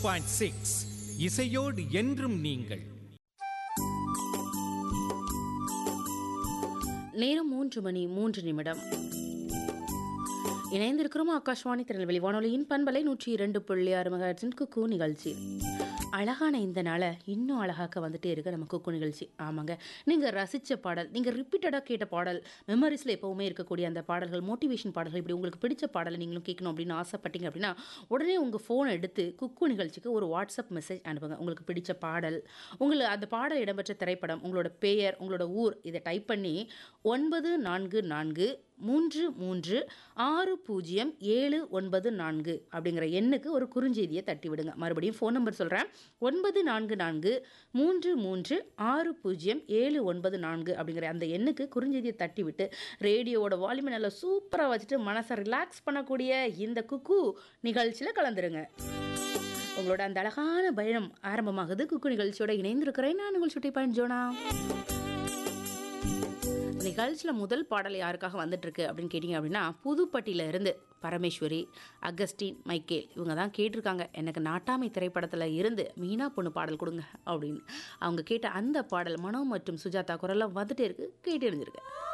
point six இசையோடு என்றும் நீங்கள் நேரம் மூன்று மணி மூன்று நிமிடம் இணைந்திருக்கிறோம் ஆகாஷ்வாணி திருநெல்வேலி வானொலியின் பண்பலை நூற்றி இரண்டு புள்ளி ஆறு மெகாஹெர்ட்ஸின் குக்கு நிகழ்ச்சி அழகான இந்த நாளை இன்னும் அழகாக்க வந்துட்டே இருக்கு நம்ம குக்கு நிகழ்ச்சி ஆமாங்க நீங்கள் ரசித்த பாடல் நீங்கள் ரிப்பீட்டடாக கேட்ட பாடல் மெமரிஸில் எப்போவுமே இருக்கக்கூடிய அந்த பாடல்கள் மோட்டிவேஷன் பாடல்கள் இப்படி உங்களுக்கு பிடிச்ச பாடலை நீங்களும் கேட்கணும் அப்படின்னு ஆசைப்பட்டீங்க அப்படின்னா உடனே உங்கள் ஃபோனை எடுத்து குக்கு நிகழ்ச்சிக்கு ஒரு வாட்ஸ்அப் மெசேஜ் அனுப்புங்க உங்களுக்கு பிடிச்ச பாடல் உங்களை அந்த பாடல் இடம்பெற்ற திரைப்படம் உங்களோட பெயர் உங்களோட ஊர் இதை டைப் பண்ணி ஒன்பது நான்கு நான்கு மூன்று மூன்று ஆறு பூஜ்ஜியம் ஏழு ஒன்பது நான்கு அப்படிங்கிற எண்ணுக்கு ஒரு குறுஞ்செய்தியை தட்டி விடுங்க மறுபடியும் ஃபோன் நம்பர் சொல்கிறேன் ஒன்பது நான்கு நான்கு மூன்று மூன்று ஆறு பூஜ்ஜியம் ஏழு ஒன்பது நான்கு அப்படிங்கிற அந்த எண்ணுக்கு குறுஞ்செய்தியை தட்டி விட்டு ரேடியோவோட வால்யூமை நல்லா சூப்பராக வச்சுட்டு மனசை ரிலாக்ஸ் பண்ணக்கூடிய இந்த குக்கு நிகழ்ச்சியில் கலந்துருங்க உங்களோட அந்த அழகான பயணம் ஆரம்பமாகுது குக்கு நிகழ்ச்சியோட இணைந்திருக்கிறேன் நான் உங்கள் சுட்டி பாயிண்ட் ஜோனா நிகழ்ச்சியில் முதல் பாடல் யாருக்காக வந்துட்டு இருக்கு அப்படின்னு கேட்டிங்க அப்படின்னா புதுப்பட்டியில இருந்து பரமேஸ்வரி அகஸ்டின் மைக்கேல் இவங்க தான் கேட்டிருக்காங்க எனக்கு நாட்டாமை திரைப்படத்தில் இருந்து மீனா பொண்ணு பாடல் கொடுங்க அப்படின்னு அவங்க கேட்ட அந்த பாடல் மனோ மற்றும் சுஜாதா குரலாம் வந்துட்டே இருக்கு கேட்டு இருந்திருக்கு